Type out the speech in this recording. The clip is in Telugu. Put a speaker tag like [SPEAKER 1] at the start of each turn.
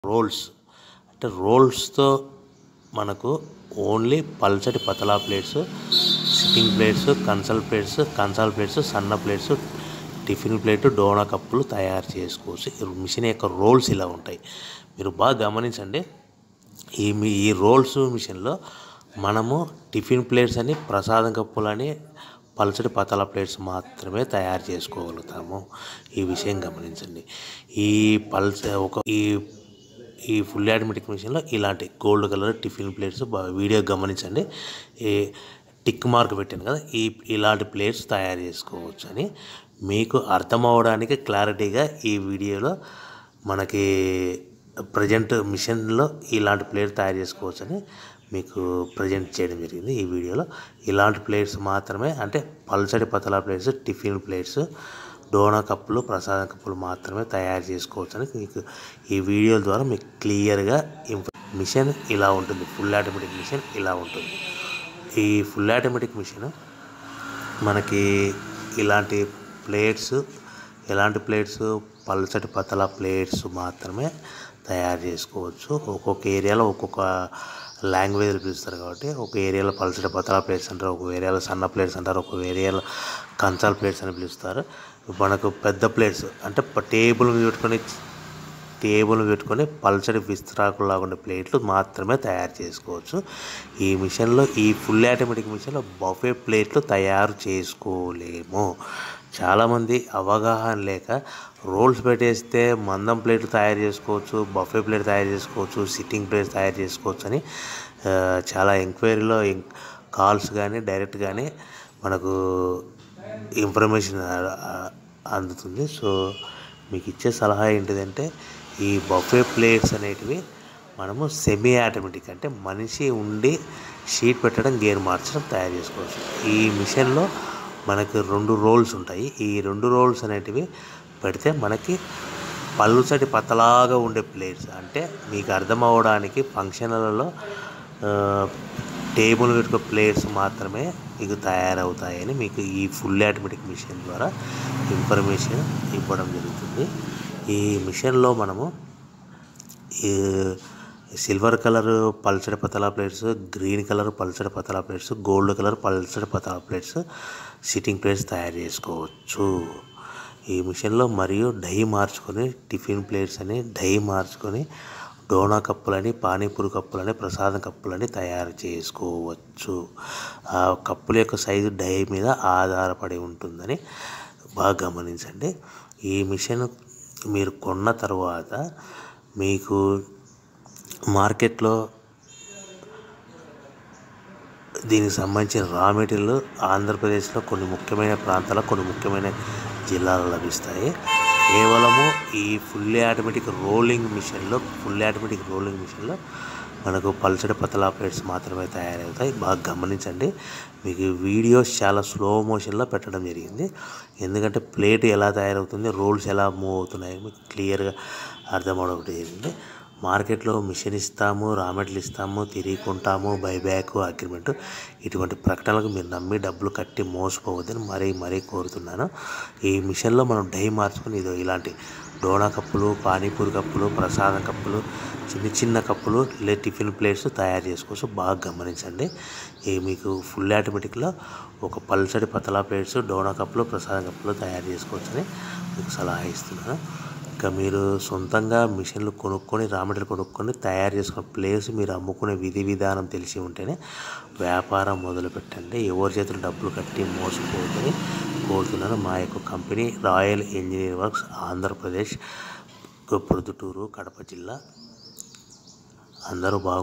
[SPEAKER 1] రోల్స్ అంటే రోల్స్తో మనకు ఓన్లీ పల్చటి పతలా ప్లేట్స్ సిట్టింగ్ ప్లేట్స్ కన్సల్ ప్లేట్స్ కన్సాల్ ప్లేట్స్ సన్న ప్లేట్స్ టిఫిన్ ప్లేట్ డోనా కప్పులు తయారు చేసుకోవచ్చు ఈ మిషన్ యొక్క రోల్స్ ఇలా ఉంటాయి మీరు బాగా గమనించండి ఈ మీ ఈ రోల్స్ మిషన్లో మనము టిఫిన్ ప్లేట్స్ అని ప్రసాదం కప్పులని పల్చటి పతల ప్లేట్స్ మాత్రమే తయారు చేసుకోగలుగుతాము ఈ విషయం గమనించండి ఈ పల్చ ఒక ఈ ఈ ఫుల్ ఆటోమేటిక్ మిషన్లో ఇలాంటి గోల్డ్ కలర్ టిఫిన్ ప్లేట్స్ బా- వీడియో గమనించండి ఈ టిక్ మార్క్ పెట్టాను కదా ఈ ఇలాంటి ప్లేట్స్ తయారు చేసుకోవచ్చు అని మీకు అర్థం అవడానికి క్లారిటీగా ఈ వీడియోలో మనకి ప్రజెంట్ మిషన్లో ఇలాంటి ప్లేట్ తయారు చేసుకోవచ్చని మీకు ప్రజెంట్ చేయడం జరిగింది ఈ వీడియోలో ఇలాంటి ప్లేట్స్ మాత్రమే అంటే పల్చడి పతలా ప్లేట్స్ టిఫిన్ ప్లేట్స్ డోనా కప్పులు ప్రసాదం కప్పులు మాత్రమే తయారు చేసుకోవచ్చని మీకు ఈ వీడియో ద్వారా మీకు క్లియర్గా ఇన్ఫ- మిషన్ ఇలా ఉంటుంది ఫుల్ ఆటోమేటిక్ మిషన్ ఇలా ఉంటుంది ఈ ఫుల్ ఆటోమేటిక్ మిషన్ మనకి ఇలాంటి ప్లేట్స్ ఎలాంటి ప్లేట్స్ పల్చటి పతల ప్లేట్స్ మాత్రమే తయారు చేసుకోవచ్చు ఒక్కొక్క ఏరియాలో ఒక్కొక్క లాంగ్వేజ్లు పిలుస్తారు కాబట్టి ఒక ఏరియాలో పల్చటి పతల ప్లేట్స్ అంటారు ఒక ఏరియాలో సన్న ప్లేట్స్ అంటారు ఒక ఏరియాలో కంచాల ప్లేట్స్ అని పిలుస్తారు మనకు పెద్ద ప్లేట్స్ అంటే టేబుల్ మీద పెట్టుకొని టేబుల్ పెట్టుకొని పల్చడి విస్తరాకులాగా ఉండే ప్లేట్లు మాత్రమే తయారు చేసుకోవచ్చు ఈ మిషన్లో ఈ ఫుల్ ఆటోమేటిక్ మిషన్లో బఫే ప్లేట్లు తయారు చేసుకోలేము చాలామంది అవగాహన లేక రోల్స్ పెట్టేస్తే మందం ప్లేట్లు తయారు చేసుకోవచ్చు బఫే ప్లేట్ తయారు చేసుకోవచ్చు సిట్టింగ్ ప్లేట్స్ తయారు చేసుకోవచ్చు అని ఆ, చాలా ఎంక్వైరీలో కాల్స్ కానీ డైరెక్ట్ కానీ మనకు ఇన్ఫర్మేషన్ ఆ- ఆ- అందుతుంది సో మీకు ఇచ్చే సలహా ఏంటిదంటే ఈ బఫే ప్లేట్స్ అనేటివి మనము సెమీ ఆటోమేటిక్ అంటే మనిషి ఉండి షీట్ పెట్టడం గేర్ మార్చడం తయారు చేసుకోవచ్చు ఈ మిషన్లో మనకి రెండు రోల్స్ ఉంటాయి ఈ రెండు రోల్స్ అనేటివి పెడితే మనకి పల్లుసటి పతలాగా ఉండే ప్లేట్స్ అంటే మీకు అర్థం అవ్వడానికి ఫంక్షన్లలో టేబుల్ పెట్టుకో ప్లేట్స్ మాత్రమే మీకు తయారవుతాయని మీకు ఈ ఫుల్ ఆటోమేటిక్ మిషన్ ద్వారా ఇన్ఫర్మేషన్ ఇవ్వడం జరుగుతుంది ఈ మిషన్లో మనము ఈ సిల్వర్ కలర్ పల్చడి పతలా ప్లేట్స్ గ్రీన్ కలర్ పల్చడి పతలా ప్లేట్స్ గోల్డ్ కలర్ పల్చడి పతలా ప్లేట్స్ సిట్టింగ్ ప్లేట్స్ తయారు చేసుకోవచ్చు ఈ మిషన్లో మరియు డై మార్చుకొని టిఫిన్ ప్లేట్స్ అని డై మార్చుకొని డోనా కప్పులని పానీపూరి కప్పులని ప్రసాదం కప్పులని తయారు చేసుకోవచ్చు ఆ కప్పుల యొక్క సైజు డై మీద ఆధారపడి ఉంటుందని బాగా గమనించండి ఈ మిషన్ మీరు కొన్న తర్వాత మీకు మార్కెట్లో దీనికి సంబంధించిన రా మెటీరియల్ ఆంధ్రప్రదేశ్లో కొన్ని ముఖ్యమైన ప్రాంతాల్లో కొన్ని ముఖ్యమైన జిల్లాలో లభిస్తాయి కేవలము ఈ ఫుల్లీ ఆటోమేటిక్ రోలింగ్ మిషన్లో ఫుల్ ఆటోమేటిక్ రోలింగ్ మిషన్లో మనకు పల్చడి పతలా ప్లేట్స్ మాత్రమే తయారవుతాయి బాగా గమనించండి మీకు వీడియోస్ చాలా స్లో మోషన్లో పెట్టడం జరిగింది ఎందుకంటే ప్లేట్ ఎలా తయారవుతుంది రోల్స్ ఎలా మూవ్ అవుతున్నాయి మీకు క్లియర్గా అర్థమవడం ఒకటి జరిగింది మార్కెట్లో మిషన్ ఇస్తాము రా మెటీరియల్ ఇస్తాము తిరిగి కొంటాము బైబ్యాక్ అగ్రిమెంట్ ఇటువంటి ప్రకటనలకు మీరు నమ్మి డబ్బులు కట్టి మోసపోవద్దని మరీ మరీ కోరుతున్నాను ఈ మిషన్లో మనం డై మార్చుకొని ఇదో ఇలాంటి డోనా కప్పులు పానీపూరి కప్పులు ప్రసాదం కప్పులు చిన్న చిన్న కప్పులు లే టిఫిన్ ప్లేట్స్ తయారు చేసుకోవచ్చు బాగా గమనించండి ఈ మీకు ఫుల్ ఆటోమేటిక్లో ఒక పల్సడి పతలా ప్లేట్స్ డోనా కప్పులు ప్రసాదం కప్పులు తయారు చేసుకోవచ్చని మీకు సలహా ఇస్తున్నాను ఇంకా మీరు సొంతంగా మిషన్లు కొనుక్కొని రా మెటీరియల్ కొనుక్కొని తయారు చేసుకున్న ప్లేస్ మీరు అమ్ముకునే విధి విధానం తెలిసి ఉంటేనే వ్యాపారం మొదలు పెట్టండి ఎవరి చేతులు డబ్బులు కట్టి మోసపోతుందని కోరుతున్నాను మా యొక్క company royal engineer works Andhra Pradesh Proddatur Kadapa జిల్లా అందరూ బాగు